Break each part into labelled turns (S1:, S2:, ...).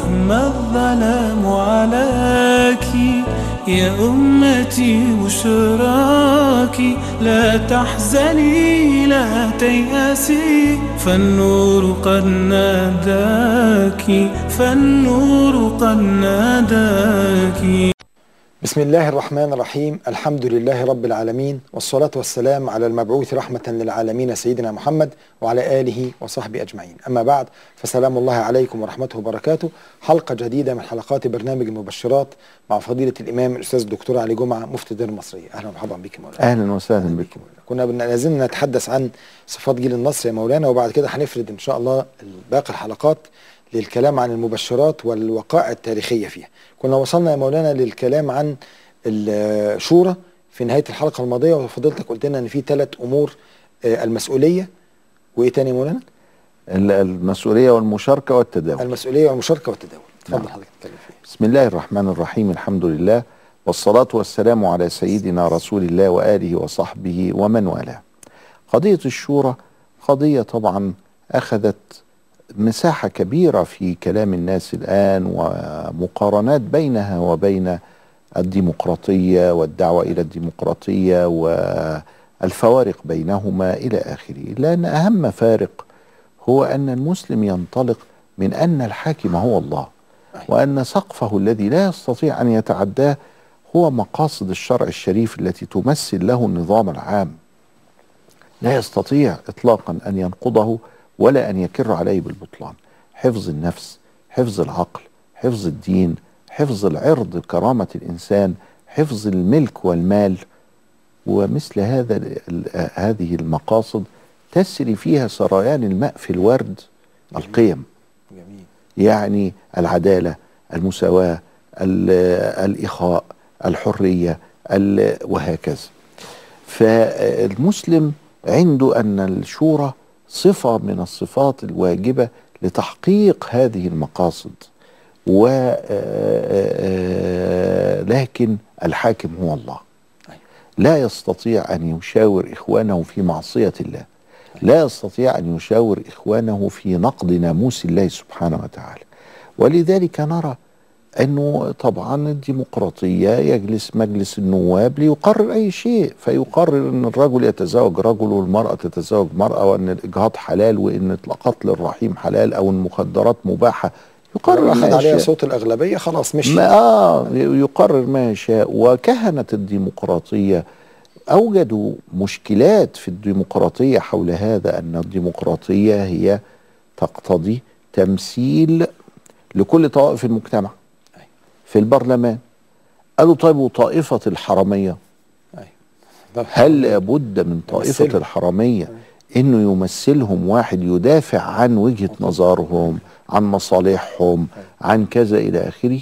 S1: مهما الظلام علاك يا أمتي بشراك لا تحزني لا تيأسي فالنور قد ناداك فالنور قد ناداك
S2: بسم الله الرحمن الرحيم الحمد لله رب العالمين والصلاة والسلام على المبعوث رحمة للعالمين سيدنا محمد وعلى آله وصحبه أجمعين أما بعد فسلام الله عليكم ورحمته وبركاته حلقة جديدة من حلقات برنامج المبشرات مع فضيلة الإمام الأستاذ الدكتور علي جمعة مفتي الدين المصرية أهلا ومرحبا بك مولانا
S3: اهلا وسهلا بكم
S2: كنا لازلنا نتحدث عن صفات جيل النصر يا مولانا وبعد كده هنفرد إن شاء الله باقي الحلقات للكلام عن المبشرات والوقائع التاريخية فيها كنا وصلنا يا مولانا للكلام عن الشورى في نهاية الحلقة الماضية وفضلتك قلت لنا ان في ثلاث امور آه، المسؤولية وايه تاني يا مولانا
S3: ال- المسؤوليه والمشاركه والتداول
S2: المسؤولية والمشاركة والتداول اتفضل
S3: نعم.
S2: حضرتك تتكلم فيه
S3: بسم الله الرحمن الرحيم الحمد لله والصلاه والسلام على سيدنا رسول الله واله وصحبه ومن والاه قضيه الشورى قضيه طبعا اخذت مساحه كبيره في كلام الناس الان ومقارنات بينها وبين الديمقراطيه والدعوه الى الديمقراطيه والفوارق بينهما الى اخره لان اهم فارق هو ان المسلم ينطلق من ان الحاكم هو الله وان سقفه الذي لا يستطيع ان يتعداه هو مقاصد الشرع الشريف التي تمثل له النظام العام لا يستطيع اطلاقا ان ينقضه ولا ان يكر عليه بالبطلان حفظ النفس حفظ العقل حفظ الدين حفظ العرض كرامه الانسان حفظ الملك والمال ومثل هذا ال- ال- هذه المقاصد تسري فيها سريان الماء في الورد القيم
S2: جميل
S3: يعني العداله المساواه ال- الاخاء الحريه ال- وهكذا فالمسلم عنده ان الشورى صفه من الصفات الواجبه لتحقيق هذه المقاصد و لكن الحاكم هو الله لا يستطيع ان يشاور اخوانه في معصيه الله لا يستطيع ان يشاور اخوانه في نقض ناموس الله سبحانه وتعالى ولذلك نرى انه طبعا الديمقراطيه يجلس مجلس النواب ليقرر اي شيء فيقرر ان الرجل يتزوج رجل والمراه تتزوج مراه وان الاجهاض حلال وان قتل الرحيم حلال او المخدرات مباحه يقرر
S2: لو
S3: ما
S2: اخذ عليها
S3: يشاء.
S2: صوت الاغلبية خلاص مش
S3: ما آه يقرر ما يشاء وكهنة الديمقراطية أوجدوا مشكلات في الديمقراطية حول هذا أن الديمقراطية هي تقتضي تمثيل لكل طوائف المجتمع في البرلمان قالوا طيب وطائفة الحرامية
S2: طب
S3: هل لابد من طائفة
S2: يمثلهم.
S3: الحرامية انه يمثلهم واحد يدافع عن وجهة نظرهم عن مصالحهم عن كذا الى اخره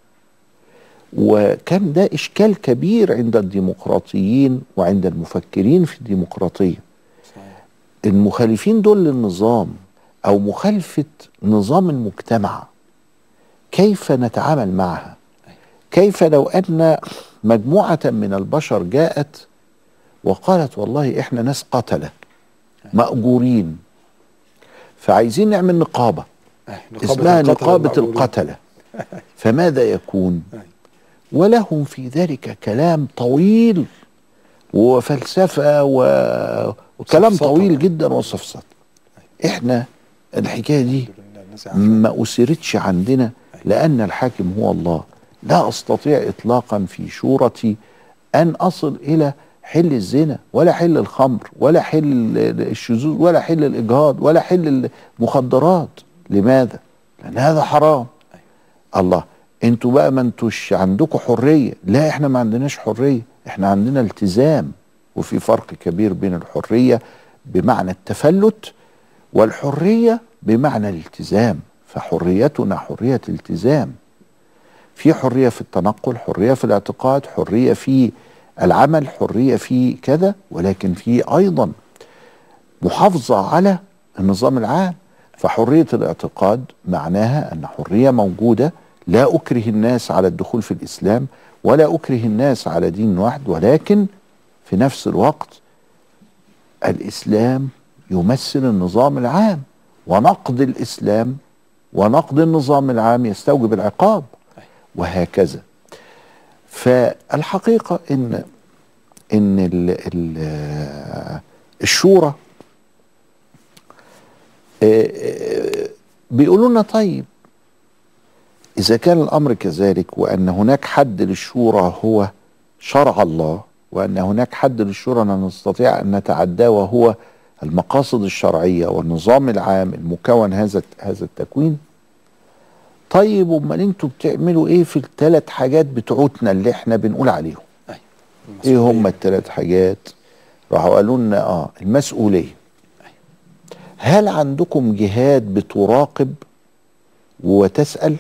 S3: وكان ده اشكال كبير عند الديمقراطيين وعند المفكرين في الديمقراطية المخالفين دول للنظام او مخالفة نظام المجتمع كيف نتعامل معها كيف لو ان مجموعة من البشر جاءت وقالت والله احنا ناس قتلة مأجورين فعايزين نعمل نقابة اسمها
S2: القتلة
S3: نقابة
S2: المأجورين.
S3: القتلة فماذا يكون
S2: أي.
S3: ولهم في ذلك كلام طويل وفلسفة و... وكلام
S2: سفسطة.
S3: طويل جدا وصفصط احنا الحكاية دي
S2: الحمد لله، الناس عارفة.
S3: ما أسرتش عندنا لأن الحاكم هو الله لا أستطيع إطلاقا في شورتي أن أصل إلى حل الزنا ولا حل الخمر ولا حل الشذوذ ولا حل الإجهاض ولا حل المخدرات لماذا؟ لأن هذا حرام الله انتوا بقى ما انتوش عندكم حرية لا احنا ما عندناش حرية احنا عندنا التزام وفي فرق كبير بين الحرية بمعنى التفلت والحرية بمعنى الالتزام فحريتنا حرية التزام في حرية في التنقل حرية في الاعتقاد حرية في العمل حرية في كذا ولكن في أيضا محافظة على النظام العام فحرية الاعتقاد معناها أن حرية موجودة لا أكره الناس على الدخول في الإسلام ولا أكره الناس على دين واحد ولكن في نفس الوقت الإسلام يمثل النظام العام ونقد الإسلام ونقض النظام العام يستوجب العقاب
S2: أيوة.
S3: وهكذا فالحقيقة ان ان ال ال الشورى آه، آه، بيقولوا لنا طيب إذا كان الأمر كذلك وأن هناك حد للشورى هو شرع الله وأن هناك حد للشورى لا نستطيع أن نتعداه وهو المقاصد الشرعية والنظام العام المكون هذا هذا التكوين طيب امال انتوا بتعملوا ايه في الثلاث حاجات بتوعتنا اللي احنا بنقول عليهم
S2: أيوة.
S3: ايه هم
S2: المسؤولية.
S3: الثلاث حاجات راحوا قالوا لنا اه المسؤوليه هل عندكم جهات بتراقب وتسال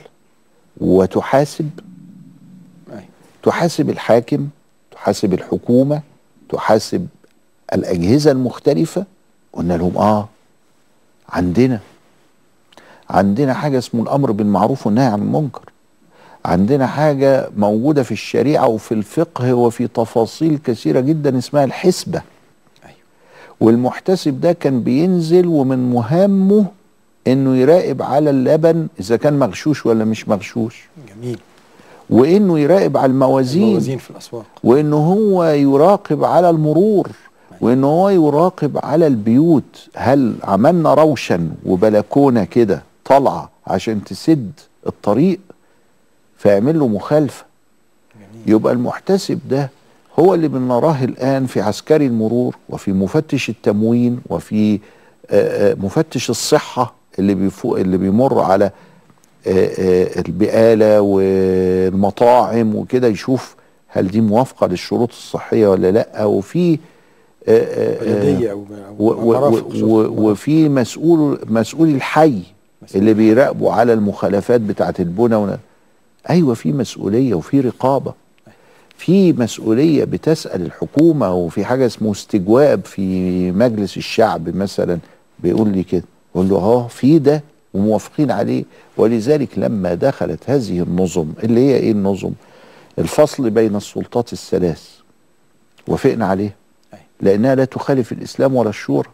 S3: وتحاسب
S2: أيوة.
S3: تحاسب الحاكم تحاسب الحكومه تحاسب الاجهزه المختلفه قلنا لهم اه عندنا عندنا حاجه اسمه الامر بالمعروف والنهي عن المنكر عندنا حاجه موجوده في الشريعه وفي الفقه وفي تفاصيل كثيره جدا اسمها الحسبه
S2: أيوة.
S3: والمحتسب ده كان بينزل ومن مهامه انه يراقب على اللبن اذا كان مغشوش ولا مش مغشوش
S2: جميل
S3: وانه يراقب على الموازين
S2: الموازين في الاسواق
S3: وانه هو يراقب على المرور وانه هو يراقب على البيوت هل عملنا روشن وبلكونه كده طالعه عشان تسد الطريق فيعمل له مخالفه
S2: جميل
S3: يبقى المحتسب ده هو اللي بنراه الان في عسكري المرور وفي مفتش التموين وفي آه، آه، مفتش الصحه اللي بيفوق اللي بيمر على آه، آه، البقاله والمطاعم وكده يشوف هل دي موافقه للشروط الصحيه ولا لا وفي آه، آه، آه،
S2: بلديه او
S3: و-
S2: او
S3: و-
S2: مرافق
S3: و-
S2: شرطة
S3: و-
S2: المرافق.
S3: وفي مسؤول مسؤول الحي اللي بيراقبوا على المخالفات بتاعه البنى ون- ايوه في مسؤوليه وفي رقابه في مسؤوليه بتسال الحكومه وفي حاجه اسمه استجواب في مجلس الشعب مثلا بيقول لي كده بقول له اه في ده وموافقين عليه ولذلك لما دخلت هذه النظم اللي هي ايه النظم الفصل بين السلطات الثلاث وافقنا عليه
S2: أيوة.
S3: لانها لا تخالف الاسلام ولا الشورى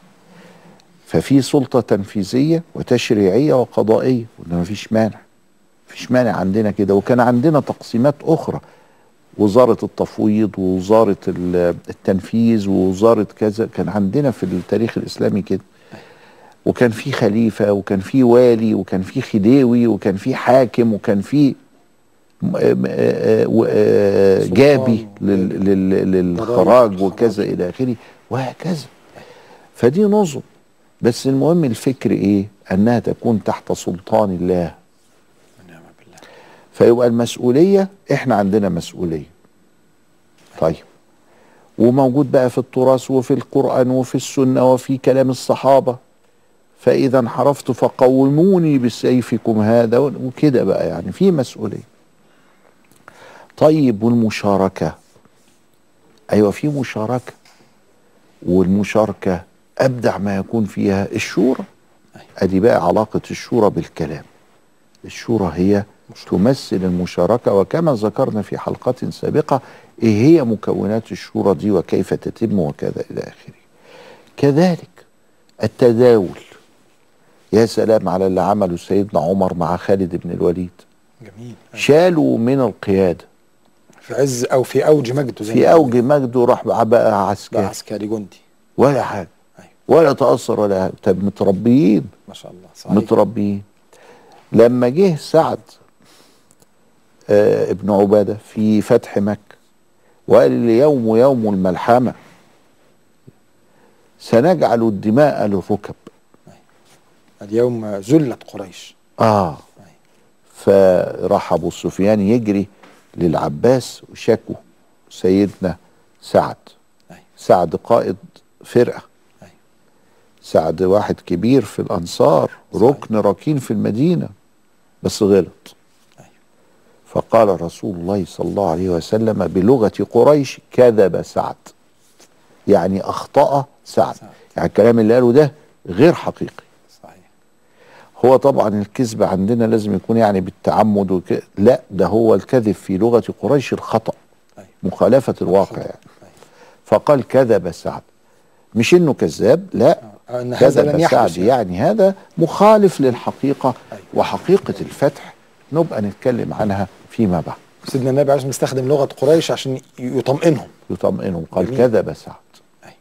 S3: ففي سلطه تنفيذيه وتشريعيه وقضائيه وده ما فيش مانع فيش مانع عندنا كده وكان عندنا تقسيمات اخرى وزاره التفويض ووزاره ال- التنفيذ ووزاره كذا كان عندنا في التاريخ الاسلامي كده وكان في خليفه وكان في والي وكان في خديوي وكان في حاكم وكان في م- م- آه، و- آه،
S2: سلطان
S3: جابي
S2: و-
S3: لل- لل- للخراج
S2: ضرايب.
S3: وكذا الى اخره وهكذا فدي نظم بس المهم الفكر ايه انها تكون تحت سلطان الله
S2: ونعم بالله
S3: فيبقى المسؤوليه احنا عندنا مسؤوليه طيب وموجود بقى في التراث وفي القران وفي السنه وفي كلام الصحابه فاذا انحرفت فقوموني بسيفكم هذا وكده بقى يعني في مسؤوليه طيب والمشاركه ايوه في مشاركه والمشاركه ابدع ما يكون فيها الشورى ادي بقى علاقه الشورى بالكلام الشورى هي تمثل المشاركه وكما ذكرنا في حلقات سابقه ايه هي مكونات الشورى دي وكيف تتم وكذا الى اخره كذلك التداول يا سلام على اللي عمله سيدنا عمر مع خالد بن الوليد
S2: جميل أيوة.
S3: شالوا من القياده
S2: في عز او في اوج مجده زي
S3: في
S2: ما
S3: اوج مجده راح بقى
S2: بقى
S3: عسكري
S2: عسكري جندي
S3: ولا حاجه
S2: أيوة.
S3: ولا تاثر ولا حاجة. طب متربيين
S2: ما شاء الله صحيح
S3: متربيين لما جه سعد آه ابن عباده في فتح مكه وقال اليوم يوم الملحمه سنجعل الدماء للركب
S2: اليوم ذلت قريش
S3: اه فراح ابو سفيان يجري للعباس وشكوا سيدنا سعد
S2: أيوة.
S3: سعد قائد فرقه
S2: أيوة.
S3: سعد واحد كبير في الانصار
S2: صحيح.
S3: ركن ركين في المدينه بس غلط
S2: أيوة.
S3: فقال رسول الله صلى الله عليه وسلم بلغه قريش كذب سعد يعني اخطا سعد
S2: سعد.
S3: يعني الكلام اللي قاله ده غير حقيقي
S2: صحيح
S3: هو طبعا الكذب عندنا لازم يكون يعني بالتعمد وك... لا ده هو الكذب في لغة قريش الخطأ
S2: أيوة.
S3: مخالفة الواقع
S2: خطأ.
S3: يعني
S2: أيوة.
S3: فقال كذب سعد مش انه كذاب لا
S2: ان هذا لن
S3: كذب
S2: يحدث
S3: سعد
S2: يعني.
S3: يعني هذا مخالف للحقيقة
S2: أيوة.
S3: وحقيقة الفتح نبقى نتكلم عنها فيما بعد
S2: سيدنا النبي عليه الصلاه والسلام استخدم لغه قريش عشان يطمئنهم
S3: يطمئنهم قال
S2: جميل.
S3: كذب سعد
S2: أيوة.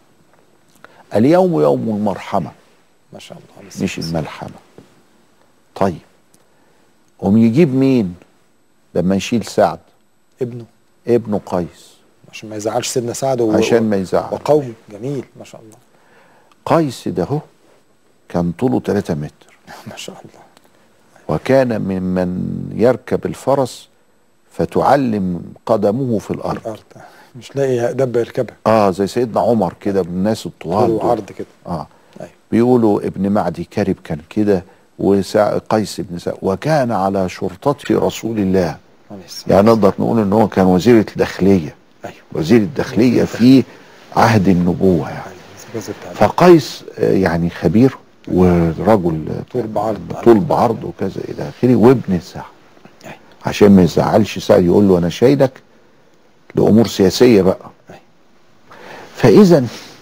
S3: اليوم يوم المرحمة
S2: ما شاء الله عليه
S3: مش
S2: الصلاة
S3: الملحمة طيب قوم يجيب مين لما يشيل سعد
S2: ابنه
S3: ابنه قيس
S2: عشان ما يزعلش سيدنا سعد و...
S3: عشان ما يزعل
S2: وقومه جميل ما شاء الله
S3: قيس ده هو كان طوله 3 متر
S2: ما شاء الله
S3: وكان ممن يركب الفرس فتعلم قدمه في الارض
S2: الارض مش لاقي دبه يركبها
S3: اه زي سيدنا عمر كده من الناس الطوال
S2: طول
S3: دول.
S2: وعرض كده
S3: اه
S2: أيوة.
S3: بيقولوا ابن معدي كرب كان كده وقيس بن سعد وكان على شرطة رسول الله
S2: عليه الصلاة
S3: يعني نقدر نقول ان هو كان وزير الداخلية
S2: ايوه
S3: وزير الداخلية في عهد النبوة يعني
S2: أيوة. الجزء بتاع
S3: فقيس آه، يعني خبير ورجل
S2: طول بعرض
S3: طول بعرض وكذا الى اخره وابن سعد
S2: أيوة.
S3: عشان ما يزعلش سعد يقول له انا شايلك لامور سياسيه بقى
S2: أيوة.
S3: فاذا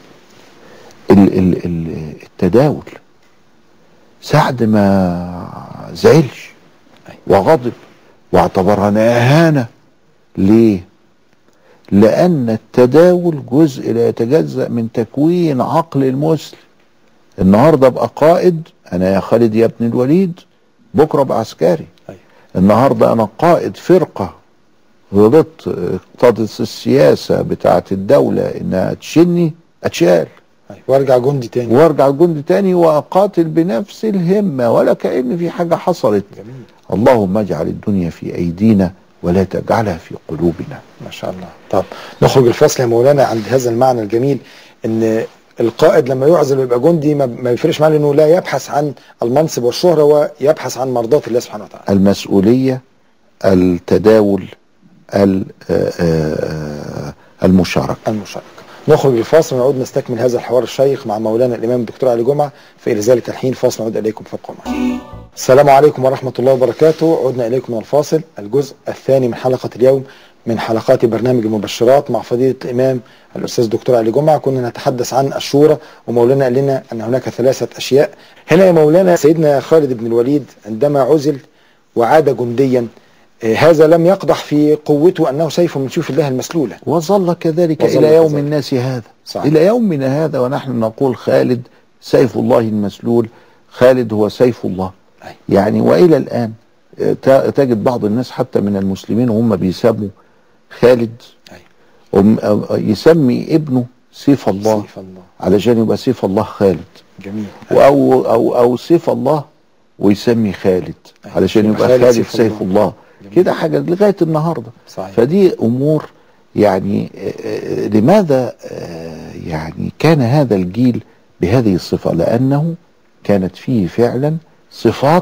S3: ال ال ال التداول سعد ما زعلش
S2: أيوة.
S3: وغضب واعتبرها اهانه ليه؟ لان التداول جزء لا يتجزا من تكوين عقل المسلم النهارده ابقى قائد انا يا خالد يا ابن الوليد بكره ابقى عسكري
S2: أيوة.
S3: النهارده انا قائد فرقه غلطت اقتضت السياسه بتاعت الدوله انها تشني اتشال
S2: أيوة. وارجع جندي تاني
S3: وارجع جندي تاني واقاتل بنفس الهمه ولا كان في حاجه حصلت
S2: جميل
S3: اللهم اجعل الدنيا في ايدينا ولا تجعلها في قلوبنا
S2: ما شاء الله طب نخرج الفصل يا مولانا عند هذا المعنى الجميل ان القائد لما يعزل ويبقى جندي ما ما يفرقش معاه لانه لا يبحث عن المنصب والشهره ويبحث عن مرضاه الله سبحانه وتعالى
S3: المسؤوليه التداول ال- آه، آه، المشاركه
S2: المشاركه نخرج الفاصل ونعود نستكمل هذا الحوار الشيق مع مولانا الامام الدكتور علي جمعه فالى ذلك الحين فاصل نعود اليكم فابقوا معنا السلام عليكم ورحمه الله وبركاته عدنا اليكم من الفاصل الجزء الثاني من حلقه اليوم من حلقات برنامج المبشرات مع فضيله الامام الاستاذ الدكتور علي جمعه كنا نتحدث عن الشورى ومولانا قال لنا ان هناك ثلاثه اشياء هنا يا مولانا سيدنا خالد بن الوليد عندما عزل وعاد جنديا آه، هذا لم يقدح في قوته انه سيف من سيوف الله المسلوله
S3: وظل كذلك
S2: وظل
S3: الى يوم
S2: كذلك.
S3: الناس هذا
S2: صحيح.
S3: الى يومنا هذا ونحن نقول خالد سيف الله المسلول خالد هو سيف الله
S2: أيوة.
S3: يعني والى الان آه، ت- تجد بعض الناس حتى من المسلمين وهم بيسموا خالد
S2: أيوة.
S3: وم- آه، يسمي ابنه سيف الله
S2: سيف الله
S3: علشان يبقى سيف الله خالد
S2: جميل
S3: او او او سيف الله ويسمي خالد
S2: أيوة.
S3: علشان
S2: يبقى
S3: يبقى
S2: خالد
S3: خالد
S2: سيف
S3: سيف
S2: الله.
S3: الله
S2: جميل.
S3: كده حاجه لغايه النهارده
S2: صحيح
S3: فدي امور يعني آه، آه، لماذا آه، يعني كان هذا الجيل بهذه الصفه لانه كانت فيه فعلا صفات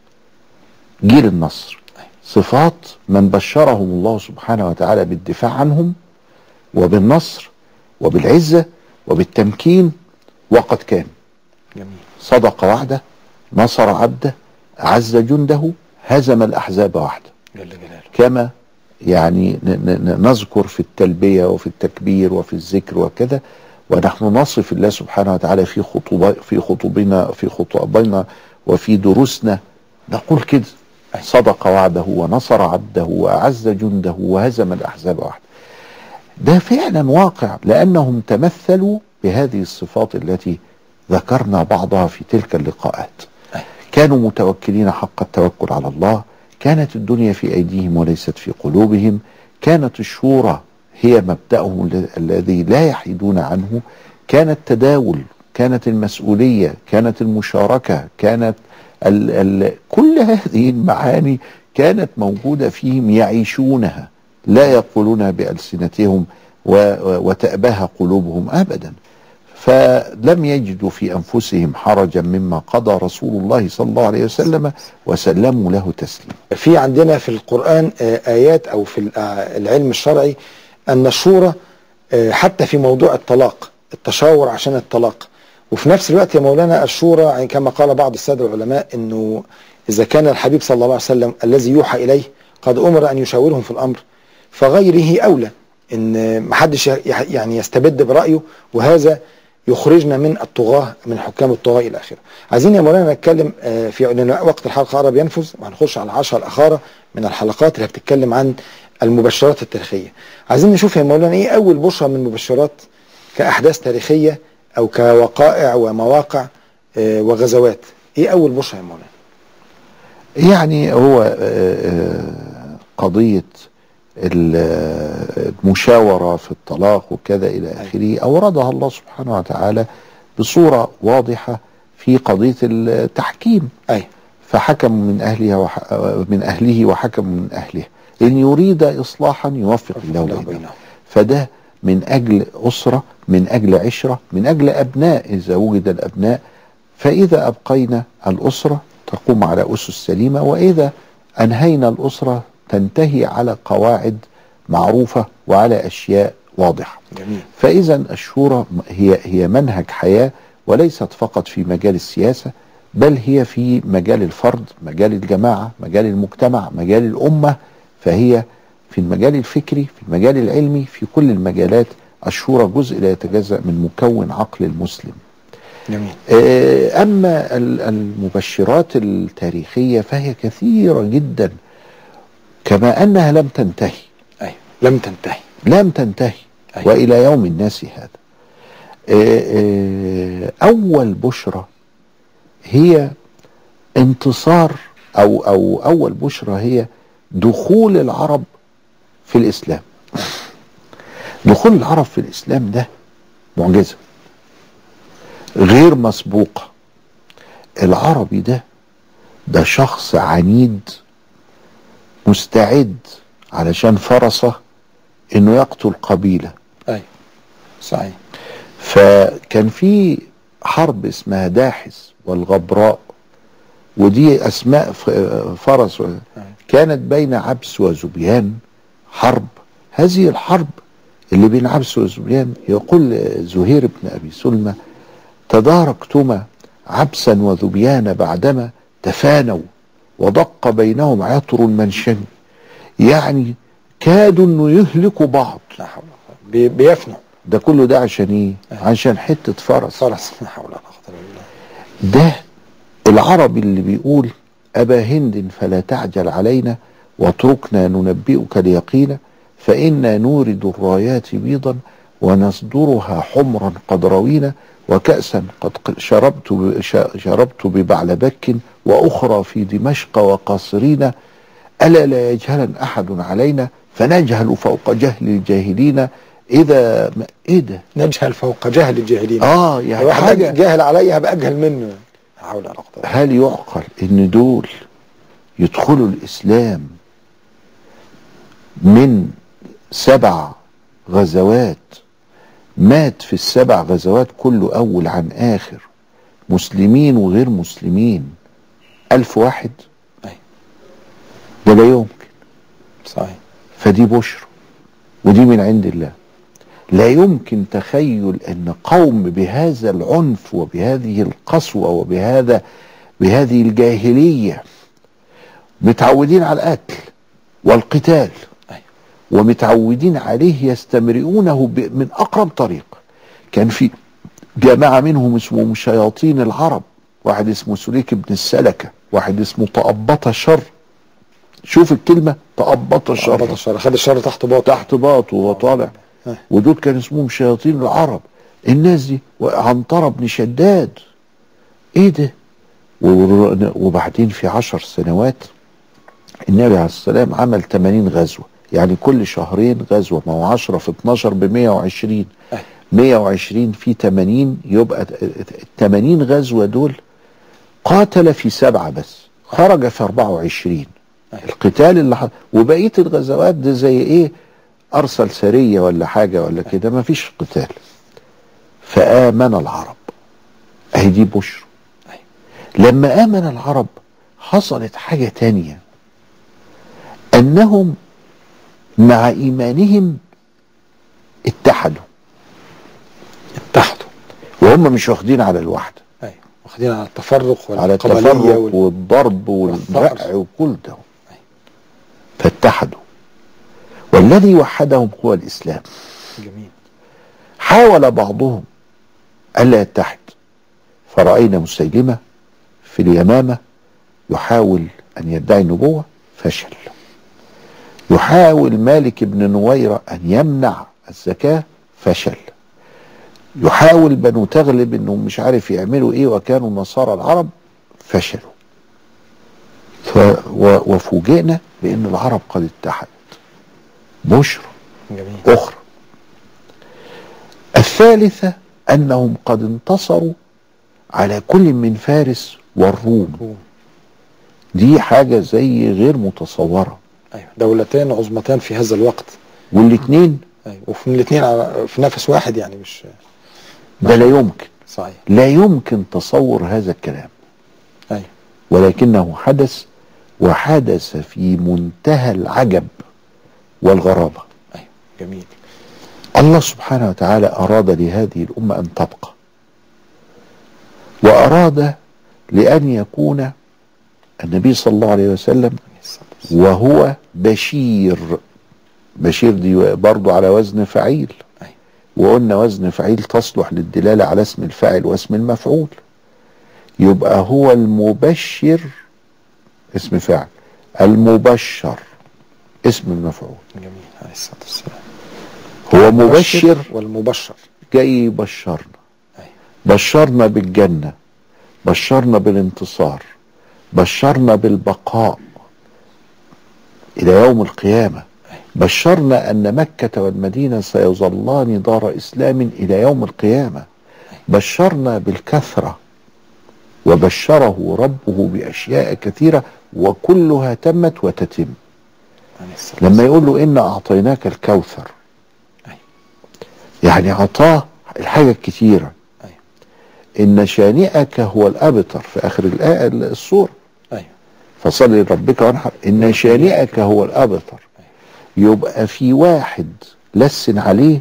S3: جيل النصر صفات من بشرهم الله سبحانه وتعالى بالدفاع عنهم وبالنصر وبالعزه وبالتمكين وقد كان
S2: جميل
S3: صدق وعده نصر عبده أعز جنده هزم الأحزاب وحده
S2: جل جلاله
S3: كما يعني ن- ن- ن- نذكر في التلبية وفي التكبير وفي الذكر وكذا ونحن نصف الله سبحانه وتعالى في خطوب في خطوبنا في خطابنا وفي دروسنا نقول كده صدق وعده ونصر عبده وأعز جنده وهزم الأحزاب وحده ده فعلا واقع لأنهم تمثلوا بهذه الصفات التي ذكرنا بعضها في تلك اللقاءات كانوا متوكلين حق التوكل على الله كانت الدنيا في أيديهم وليست في قلوبهم كانت الشورى هي مبدأهم ال- الذي لا يحيدون عنه كان التداول كانت المسؤولية كانت المشاركة كانت ال ال كل هذه المعاني كانت موجودة فيهم يعيشونها لا يقولونها بألسنتهم و- و- وتأباها قلوبهم أبدا فلم يجدوا في أنفسهم حرجا مما قضى رسول الله صلى الله عليه وسلم وسلموا له تسليما
S2: في عندنا في القرآن آه، آيات أو في ال- آه، العلم الشرعي أن الشورى آه، حتى في موضوع الطلاق التشاور عشان الطلاق وفي نفس الوقت يا مولانا الشورى يعني كما قال بعض السادة العلماء أنه إذا كان الحبيب صلى الله عليه وسلم الذي يوحى إليه قد أمر أن يشاورهم في الأمر فغيره أولى أن محدش ي- يعني يستبد برأيه وهذا يخرجنا من الطغاة من حكام الطغاة إلى آخره عايزين يا مولانا نتكلم آه، في لأن وقت الحلقة قرب ينفذ وهنخش على العشرة الأخارة من الحلقات اللي بتتكلم عن المبشرات التاريخية عايزين نشوف يا مولانا إيه أول بشرة من المبشرات كأحداث تاريخية أو كوقائع ومواقع آه، وغزوات إيه أول بشرة يا مولانا
S3: يعني هو آه، آه، قضية ال- آه، المشاورة في الطلاق وكذا إلى آخره أوردها الله سبحانه وتعالى بصورة واضحة في قضية التحكيم
S2: أي
S3: فحكم من أهلها وح... من أهله وحكم من أهلها إن يريد إصلاحا يوفق الله
S2: الله
S3: بينهم
S2: بينهم.
S3: فده من أجل أسرة من أجل عشرة من أجل أبناء إذا وجد الأبناء فإذا أبقينا الأسرة تقوم على أسس سليمة وإذا أنهينا الأسرة تنتهي على قواعد معروفة وعلى أشياء واضحة
S2: جميل
S3: فإذا الشورى هي هي منهج حياة وليست فقط في مجال السياسة بل هي في مجال الفرد مجال الجماعة مجال المجتمع مجال الأمة فهي في المجال الفكري في المجال العلمي في كل المجالات الشورى جزء لا يتجزأ من مكون عقل المسلم
S2: جميل
S3: آه، أما ال- المبشرات التاريخية فهي كثيرة جدا كما أنها لم تنتهي
S2: أي لم تنتهي
S3: لم تنتهي
S2: أيوة.
S3: والى يوم الناس هذا آه، آه، اول بشرى هي انتصار او او اول بشرى هي دخول العرب في الاسلام دخول العرب في الاسلام ده معجزه غير مسبوقه العربي ده ده شخص عنيد مستعد علشان فرصه انه يقتل قبيله
S2: أي صحيح
S3: فكان في حرب اسمها داحس والغبراء ودي اسماء ف- فرس كانت بين عبس وزبيان حرب هذه الحرب اللي بين عبس وزبيان يقول زهير بن ابي سلمى تداركتما عبسا وذبيان بعدما تفانوا ودق بينهم عطر المنشن يعني كادوا انه يهلكوا بعض
S2: لا حول ولا قوة بي- بيفنوا
S3: ده كله ده عشان ايه عشان حته فرس
S2: فرس لا حول ولا قوة إلا بالله
S3: ده العربي اللي بيقول أبا هند فلا تعجل علينا واتركنا ننبئك اليقين فإنا نورد الرايات بيضا ونصدرها حمرا قد روينا وكأسا قد ق- شربت ب- ش- شربت ببعلبك وأخرى في دمشق وقاصرين ألا لا يجهلا أحد علينا فنجهل فوق جهل الجاهلين إذا ما إيه ده؟
S2: نجهل فوق جهل الجاهلين
S3: آه يعني
S2: لو واحد
S3: حاجة
S2: جاهل عليا هبقى أجهل منه لا حول ولا قوة إلا بالله.
S3: هل يعقل ان دول يدخلوا الاسلام من سبع غزوات مات في السبع غزوات كله اول عن اخر مسلمين وغير مسلمين الف واحد
S2: أي.
S3: ده لا يمكن
S2: صحيح
S3: فدي بشرى ودي من عند الله لا يمكن تخيل ان قوم بهذا العنف وبهذه القسوه وبهذا بهذه الجاهليه متعودين على القتل والقتال
S2: أيوة.
S3: ومتعودين عليه يستمرئونه ب- من اقرب طريق كان في جماعه منهم اسمهم شياطين العرب واحد اسمه سليك بن السلكه واحد اسمه تأبط شر شوف الكلمه تأبط شر
S2: ربط الشر خد الشر تحت باطل
S3: تحت باطه وطالع
S2: آه.
S3: ودول كان اسمهم شياطين العرب الناس دي عنترة بن شداد ايه ده ور- وبعدين في عشر سنوات النبي عليه السلام عمل 80 غزوة يعني كل شهرين غزوة ما هو 10 في 12 ب 120
S2: أي.
S3: 120 في 80 يبقى ال 80 غزوة دول قاتل في سبعة بس خرج في 24
S2: أي.
S3: القتال اللي حصل وبقية الغزوات ده زي ايه ارسل سرية ولا حاجة ولا كده ما فيش قتال فآمن العرب اهي دي بشر
S2: أي.
S3: لما آمن العرب حصلت حاجة تانية انهم مع ايمانهم اتحدوا
S2: اتحدوا
S3: وهم مش واخدين على الوحدة
S2: ايوه واخدين على التفرق
S3: على
S2: والقبلية
S3: التفرق
S2: وال...
S3: والضرب والرقع
S2: والثأر.
S3: وكل ده فاتحدوا والذي وحدهم هو الاسلام
S2: جميل
S3: حاول بعضهم ألا يتحد فرأينا مسيلمة في اليمامة يحاول أن يدعي النبوة فشل يحاول مالك بن نويرة أن يمنع الزكاة فشل يحاول بنو تغلب انهم مش عارف يعملوا ايه وكانوا نصارى العرب فشلوا ف و- وفوجئنا بان العرب قد اتحدت بشرى
S2: جميل
S3: اخرى الثالثة انهم قد انتصروا على كل من فارس والروم
S2: روم.
S3: دي حاجة زي غير متصورة
S2: ايوه دولتين عظمتان في هذا الوقت
S3: والاتنين
S2: ايوه وفي الاثنين في نفس واحد يعني مش
S3: ده لا يمكن
S2: صحيح
S3: لا يمكن تصور هذا الكلام
S2: ايوه
S3: ولكنه حدث وحدث في منتهى العجب والغرابة
S2: ايوه جميل
S3: الله سبحانه وتعالى أراد لهذه الأمة أن تبقى وأراد لأن يكون النبي صلى الله عليه وسلم
S2: عليه الصلاة والسلام.
S3: وهو بشير بشير دي برضو على وزن فعيل
S2: أيوة.
S3: وقلنا وزن فعيل تصلح للدلالة على اسم الفاعل واسم المفعول يبقى هو المبشر اسم فاعل المبشر اسم المفعول
S2: جميل عليه الصلاة والسلام
S3: هو مبشر
S2: والمبشر
S3: جاي يبشرنا
S2: أيوة.
S3: بشرنا بالجنة بشرنا بالانتصار بشرنا بالبقاء إلى يوم القيامة بشرنا أن مكة والمدينة سيظلان دار إسلام إلى يوم القيامة بشرنا بالكثرة وبشره ربه بأشياء كثيرة وكلها تمت وتتم
S2: عليه الصلاة
S3: لما يقول له إنا أعطيناك الكوثر
S2: أيوة.
S3: يعني أعطاه الحاجة الكثيرة
S2: أيوة.
S3: إن شانئك هو الأبتر في آخر الآية السورة
S2: أيوة.
S3: فصل لربك وانحر إن شانئك هو الأبتر يبقى في واحد لسن عليه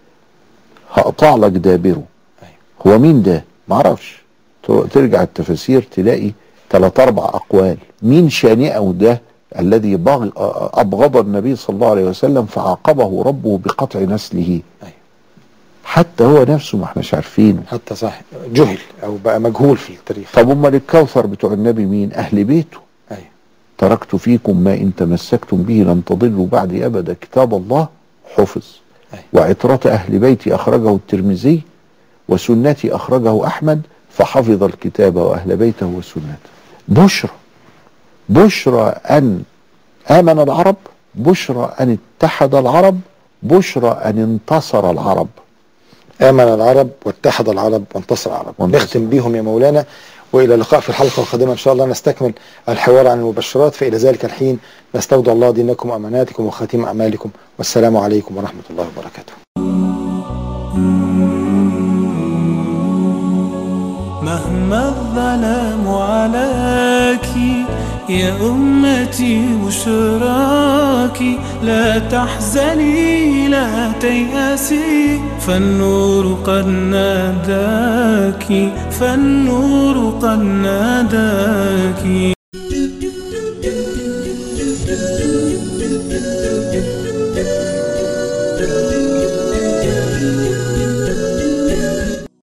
S3: هقطع لك دابره
S2: أيوة.
S3: هو مين ده معرفش ت- ترجع التفاسير تلاقي ثلاث اربع اقوال مين شانئه ده الذي بغ... ابغض النبي صلى الله عليه وسلم فعاقبه ربه بقطع نسله
S2: أيوة.
S3: حتى هو نفسه ما احناش عارفينه
S2: حتى صح جهل أو بقى مجهول في التاريخ
S3: طب امال الكوثر بتوع النبي مين اهل بيته
S2: أيوة.
S3: تركت فيكم ما ان تمسكتم به لن تضلوا بعدي ابدا كتاب الله حفظ
S2: أيوة.
S3: وعترة اهل بيتي اخرجه الترمذي وسنتي اخرجه احمد فحفظ الكتاب واهل بيته وسنته بشرى بشرى ان امن العرب بشرى ان اتحد العرب بشرى ان انتصر العرب
S2: آمن العرب واتحد العرب وانتصر العرب
S3: وانتصر.
S2: نختم بيهم يا مولانا وإلى اللقاء في الحلقة القادمة إن شاء الله نستكمل الحوار عن المبشرات فإلى ذلك الحين نستودع الله دينكم وأماناتكم وخاتم أعمالكم والسلام عليكم ورحمة الله وبركاته
S1: مهما الظلام عليك يا أمتي بشراك لا تحزني لا تيأسي فالنور قد ناداك فالنور قد ناداك